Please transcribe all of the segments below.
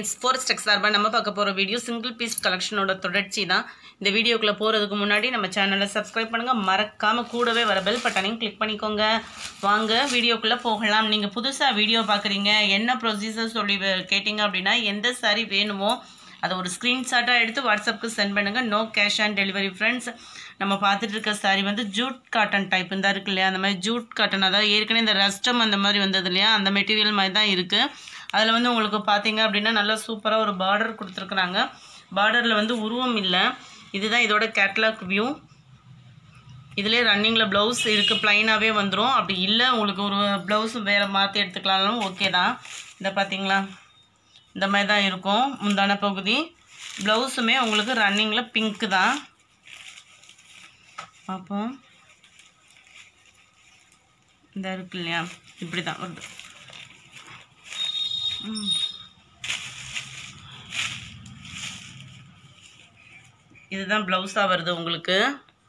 Friends forest tech சார்பாக நம்ம பார்க்க போகிற வீடியோ சிங்கிள் பீஸ் கலெக்ஷனோட தொடர்ச்சி தான் இந்த வீடியோக்குள்ளே போகிறதுக்கு முன்னாடி நம்ம சேனலை சப்ஸ்கிரைப் பண்ணுங்கள் மறக்காமல் கூடவே வர பெல் பட்டனையும் கிளிக் பண்ணிக்கோங்க வாங்க வீடியோக்குள்ளே போகலாம் நீங்கள் புதுசாக வீடியோ பார்க்குறீங்க என்ன ப்ரொசீஜர் சொல்லி வே- கேட்டிங்க அப்படின்னா எந்த சாரி வேணுமோ அதை ஒரு ஸ்க்ரீன்ஷாட்டாக எடுத்து வாட்ஸ்அப்புக்கு சென்ட் பண்ணுங்கள் no cash on delivery friends நம்ம பார்த்துட்டு இருக்க சாரி வந்து ஜூட் காட்டன் டைப் தான் இருக்கு இல்லையா அந்த மாதிரி ஜூட் காட்டன் அதாவது ஏற்கனவே இந்த ரஸ்டம் அந்த மாதிரி வந்தது இல்லையா அந்த மெட்டீரியல் மாதிரி தான் இருக்குது அதில் வந்து உங்களுக்கு பார்த்தீங்க அப்படின்னா நல்லா சூப்பராக ஒரு பார்டர் கொடுத்துருக்குறாங்க பார்டரில் வந்து உருவம் இல்லை இதுதான் இதோட கேட்லாக் வியூ இதிலே ரன்னிங்கில் ப்ளவுஸ் இருக்குது ப்ளைனாகவே வந்துடும் அப்படி இல்லை உங்களுக்கு ஒரு ப்ளவுஸ் வேறு மாற்றி எடுத்துக்கலாம்னாலும் ஓகே தான் இதை பார்த்தீங்களா இந்த மாதிரி தான் இருக்கும் முந்தான பகுதி ப்ளவுஸுமே உங்களுக்கு ரன்னிங்கில் பிங்க்கு தான் பார்ப்போம் இந்த இருக்கு இல்லையா இப்படி தான் வருது ம். இதுதான் ப்ளவுஸாக வருது உங்களுக்கு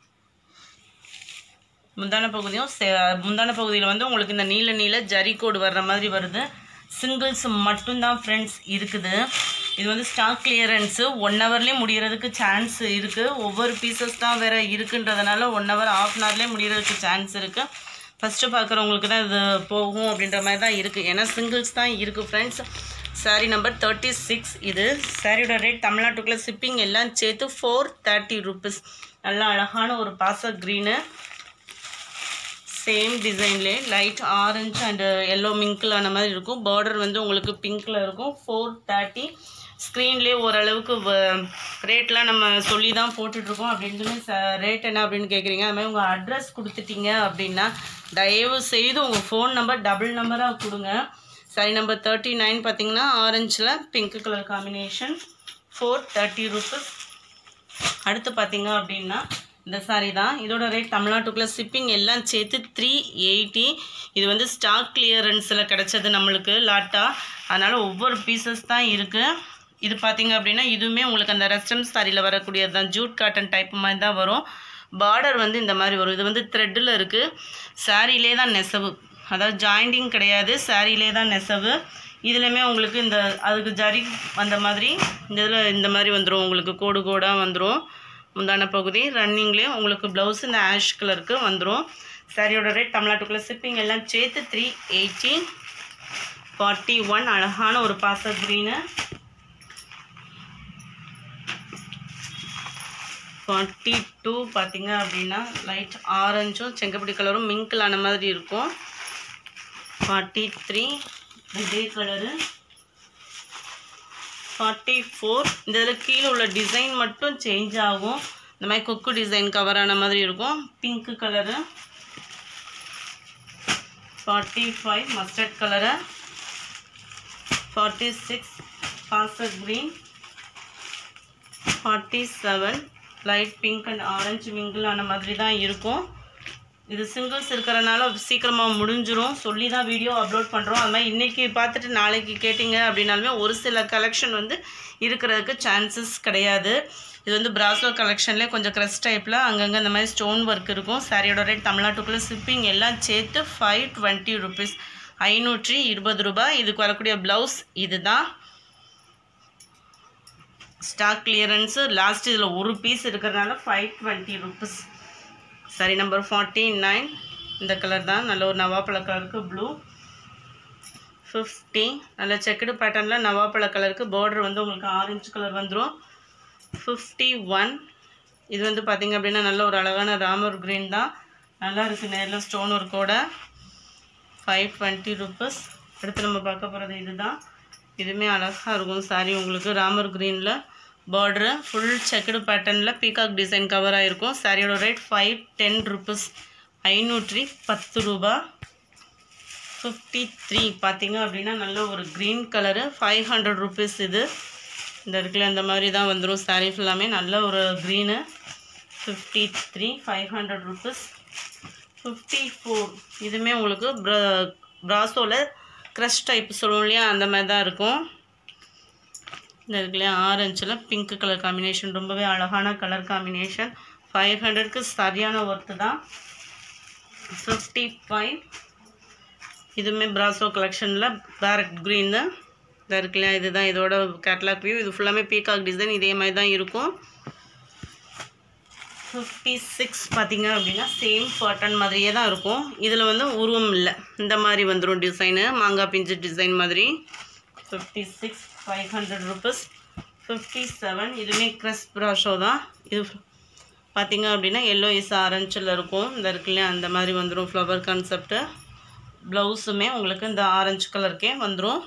முந்தான பகுதியும் சே- முந்தான பகுதியில் வந்து உங்களுக்கு இந்த நீல நீல ஜரி கோடு வர்ற மாதிரி வருது சிங்கிள்ஸ் மட்டும்தான் ஃப்ரெண்ட்ஸ் இருக்குது இது வந்து ஸ்டாக் கிளியரன்ஸு ஒன் ஹவர்லேயே முடியறதுக்கு சான்ஸ் இருக்குது ஒவ்வொரு பீசஸ் தான் வேறு இருக்குன்றதுனால ஒன் ஹவர் ஆஃப் அன் ஹவர்லேயே முடியறதுக்கு சான்ஸ் இருக்குது ஃபஸ்ட்டு பார்க்குறவங்களுக்கு தான் இது போகும் அப்படின்ற மாதிரி தான் இருக்குது ஏன்னா சிங்கிள்ஸ் தான் இருக்குது friends sari number thirty six இது சாரியோட ரேட் தமிழ்நாட்டுக்குள்ளே ஷிப்பிங் எல்லாம் சேர்த்து ஃபோர் தேர்ட்டி ருபீஸ் நல்லா அழகான ஒரு பாச க்ரீனு சேம் டிசைன்லே light orange and yellow mingle ஆன மாதிரி இருக்கும் பார்டர் வந்து உங்களுக்கு பிங்க்கில் இருக்கும் ஃபோர் தேர்ட்டி ஸ்க்ரீன்லேயே ஓரளவுக்கு ரேட்லாம் நம்ம சொல்லி தான் போட்டுட்ருக்கோம் அப்படின்னு ரேட் என்ன அப்படின்னு கேட்குறீங்க அது மாதிரி உங்கள் அட்ரஸ் கொடுத்துட்டீங்க அப்படின்னா தயவு செய்து உங்கள் ஃபோன் நம்பர் டபுள் நம்பராக கொடுங்க சரி நம்பர் தேர்ட்டி நைன் பார்த்தீங்கன்னா ஆரஞ்சில் pink colour combination four thirty rupees அடுத்து பார்த்தீங்க அப்படின்னா இந்த சாரி தான் இதோட ரேட் தமிழ்நாட்டுக்குள்ளே ஷிப்பிங் எல்லாம் சேர்த்து த்ரீ எயிட்டி இது வந்து ஸ்டாக் கிளியரன்ஸில் கிடச்சது நம்மளுக்கு லாட்டா அதனால் ஒவ்வொரு பீசஸ் தான் இருக்குது இது பார்த்தீங்க அப்படின்னா இதுவுமே உங்களுக்கு அந்த ரெஸ்டம் சாரியில் வரக்கூடியது தான் ஜூட் காட்டன் டைப் மாதிரி தான் வரும் பார்டர் வந்து இந்த மாதிரி வரும் இது வந்து த்ரெட்டில் இருக்குது சாரியிலே தான் நெசவு அதாவது ஜாயிண்டிங் கிடையாது சாரியிலே தான் நெசவு இதுலையுமே உங்களுக்கு இந்த அதுக்கு ஜரி அந்த மாதிரி இந்த இதில் இந்த மாதிரி வந்துடும் உங்களுக்கு கோடு கோடாக வந்துடும் முந்தான பகுதி ரன்னிங்லேயும் உங்களுக்கு ப்ளவுஸ் இந்த ஆஷ் கலருக்கு வந்துடும் சாரியோட ரேட் தமிழ்நாட்டுக்குள்ளே ஷிப்பிங் எல்லாம் சேர்த்து த்ரீ எயிட்டி ஃபார்ட்டி ஒன் அழகான ஒரு பாச க்ரீனு ஃபார்ட்டி டூ பார்த்தீங்க அப்படின்னா லைட் ஆரஞ்சும் செங்கப்படி கலரும் மிங்கிளான மாதிரி இருக்கும் ஃபார்ட்டி த்ரீ இதே கலரு ஃபார்ட்டி ஃபோர் இந்த இதில் கீழே உள்ள டிசைன் மட்டும் சேஞ்ச் ஆகும் இந்த மாதிரி கொக்கு டிசைன் கவரான மாதிரி இருக்கும் pink colour forty five mustard colour forty six பாசர் green forty seven light pink and orange மிங்கிளான மாதிரி தான் இருக்கும் இது சிங்கிள்ஸ் இருக்கிறனால சீக்கிரமாக முடிஞ்சிரும் சொல்லி தான் வீடியோ அப்லோட் பண்ணுறோம் அது மாதிரி இன்றைக்கி பார்த்துட்டு நாளைக்கு கேட்டிங்க அப்படின்னாலுமே ஒரு சில கலெக்ஷன் வந்து இருக்கிறதுக்கு சான்சஸ் கிடையாது இது வந்து பிராசோ கலெக்ஷன்லேயே கொஞ்சம் க்ரஸ் டைப்பில் அங்கங்கே இந்த மாதிரி ஸ்டோன் ஒர்க் இருக்கும் சாரியோட ரேட் தமிழ்நாட்டுக்குள்ளே ஷிப்பிங் எல்லாம் சேர்த்து ஃபைவ் டுவெண்ட்டி ருபீஸ் ஐநூற்றி இருபது ரூபாய் இதுக்கு வரக்கூடிய ப்ளவுஸ் இதுதான் ஸ்டாக் கிளியரன்ஸு லாஸ்ட் இதில் ஒரு பீஸ் இருக்கிறதுனால ஃபைவ் டுவெண்ட்டி ருபீஸ் சரி நம்பர் ஃபார்ட்டி நைன் இந்த கலர் தான் நல்ல ஒரு நவாப்பழ கலருக்கு ப்ளூ ஃபிஃப்டி நல்ல செக்குடு பேட்டர்னில் நவாப்பழ கலருக்கு பார்டர் வந்து உங்களுக்கு ஆரஞ்சு கலர் வந்துடும் ஃபிஃப்டி ஒன் இது வந்து பார்த்திங்க அப்படின்னா நல்ல ஒரு அழகான ராமர் க்ரீன் தான் நல்லா இருக்குது நேரில் ஸ்டோன் ஒர்க்கோட ஃபைவ் டுவெண்ட்டி ருபீஸ் அடுத்து நம்ம பார்க்க போகிறது இதுதான் இதுவுமே அழகாக இருக்கும் சாரி உங்களுக்கு ராமர் க்ரீனில் பார்டரு ஃபுல் செக்குடு பேட்டர்னில் பீகாக் டிசைன் கவர் ஆகிருக்கும் சாரியோட ரேட் ஃபைவ் டென் ருபீஸ் ஐநூற்றி பத்து ரூபா ஃபிஃப்டி த்ரீ பார்த்தீங்க அப்படின்னா நல்ல ஒரு green colour five hundred rupees இது இந்த இருக்குல்ல இந்த மாதிரி தான் வந்துடும் சாரீ ஃபுல்லாமே நல்ல ஒரு green fifty three five hundred rupees fifty four இதுவுமே உங்களுக்கு ப்ர ப்ராசோவில் க்ரஷ் டைப் சொல்லுவோம் இல்லையா அந்த மாதிரி தான் இருக்கும் இந்த இருக்குல்லையா ஆரஞ்சில் பிங்க் கலர் காம்பினேஷன் ரொம்பவே அழகான கலர் காம்பினேஷன் ஃபைவ் ஹண்ட்ரட்க்கு சரியான ஒர்த்து தான் ஃபிஃப்டி ஃபைவ் இதுவுமே பிராசோ கலெக்ஷனில் பேரட் க்ரீன் இதாக இருக்குல்ல இதுதான் இதோட கேட்லாக் வியூ இது ஃபுல்லாமே பீகாக் டிசைன் இதே மாதிரி தான் இருக்கும் ஃபிஃப்டி சிக்ஸ் பார்த்தீங்க அப்படின்னா சேம் காட்டன் மாதிரியே தான் இருக்கும் இதில் வந்து உருவம் இல்லை இந்த மாதிரி வந்துடும் டிசைனு மாங்காய் பிஞ்சு டிசைன் மாதிரி fifty six five hundred rupees fifty seven இதுவுமே க்ரஸ் ப்ராஷோ தான் இது பார்த்தீங்க அப்படின்னா எல்லோ இஸ் ஆரஞ்சில் இருக்கும் இந்த இருக்குல்லையா அந்த மாதிரி வந்துடும் ஃப்ளவர் கான்செப்ட்டு ப்ளவுஸுமே உங்களுக்கு இந்த ஆரஞ்சு கலருக்கே வந்துடும்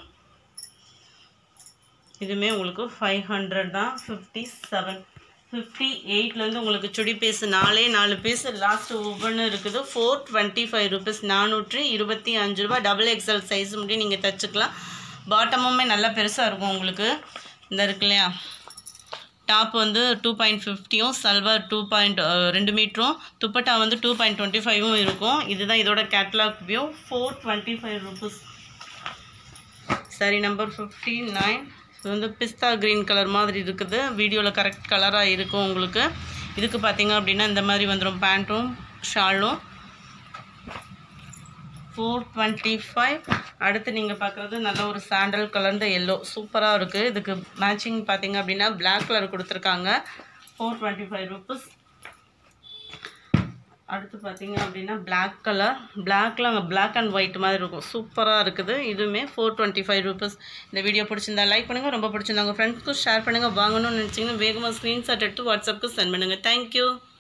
இதுவுமே உங்களுக்கு ஃபைவ் ஹண்ட்ரட் தான் ஃபிஃப்டி செவன் ஃபிஃப்டி எயிட்லேருந்து உங்களுக்கு சுடி பீஸ் நாலே நாலு பீஸ் லாஸ்ட் ஒவ்வொன்று இருக்குது ஃபோர் டுவெண்ட்டி ஃபைவ் ருபீஸ் நானூற்றி இருபத்தி அஞ்சு ரூபா டபுள் எக்ஸல் சைஸ் முடியும் நீங்கள் தைச்சிக்கலாம் பாட்டமுமே நல்லா பெருசாக இருக்கும் உங்களுக்கு இந்த இருக்கு இல்லையா டாப் வந்து டூ பாயிண்ட் ஃபிஃப்டியும் சல்வார் டூ பாயிண்ட் ரெண்டு மீட்டரும் துப்பட்டா வந்து டூ பாயிண்ட் டுவெண்ட்டி ஃபைவும் இருக்கும் இதுதான் இதோட catalogue view four twenty five rupees சரி நம்பர் ஃபிஃப்டி நைன் இது வந்து பிஸ்தா க்ரீன் கலர் மாதிரி இருக்குது வீடியோவில் கரெக்ட் கலராக இருக்கும் உங்களுக்கு இதுக்கு பார்த்தீங்க அப்படின்னா இந்த மாதிரி வந்துடும் பேண்ட்டும் ஷாலும் ஃபோர் டுவெண்ட்டி ஃபைவ் அடுத்து நீங்கள் பார்க்குறது நல்ல ஒரு சாண்டல் கலர்ந்த எல்லோ சூப்பராக இருக்குது இதுக்கு மேட்சிங் பார்த்தீங்க அப்படின்னா Black கலர் கொடுத்துருக்காங்க ஃபோர் டுவெண்ட்டி ஃபைவ் ருபீஸ் அடுத்து பார்த்தீங்க அப்படின்னா Black கலர் பிளாக்ல அங்கே Black அண்ட் ஒயிட் மாதிரி இருக்கும் சூப்பராக இருக்குது இதுவுமே ஃபோர் டுவெண்ட்டி ஃபைவ் ருபீஸ் இந்த வீடியோ பிடிச்சிருந்தா லைக் பண்ணுங்கள் ரொம்ப பிடிச்சிருந்தா உங்கள் ஃப்ரெண்ட்ஸ்க்கும் ஷேர் பண்ணுங்கள் வாங்கணும்னு நினச்சிங்கன்னா வேகமாக ஸ்க்ரீன்ஷாட் எடுத்து வாட்ஸ்அப்புக்கு சென்ட் பண்ணுங்கள் தேங்க்யூ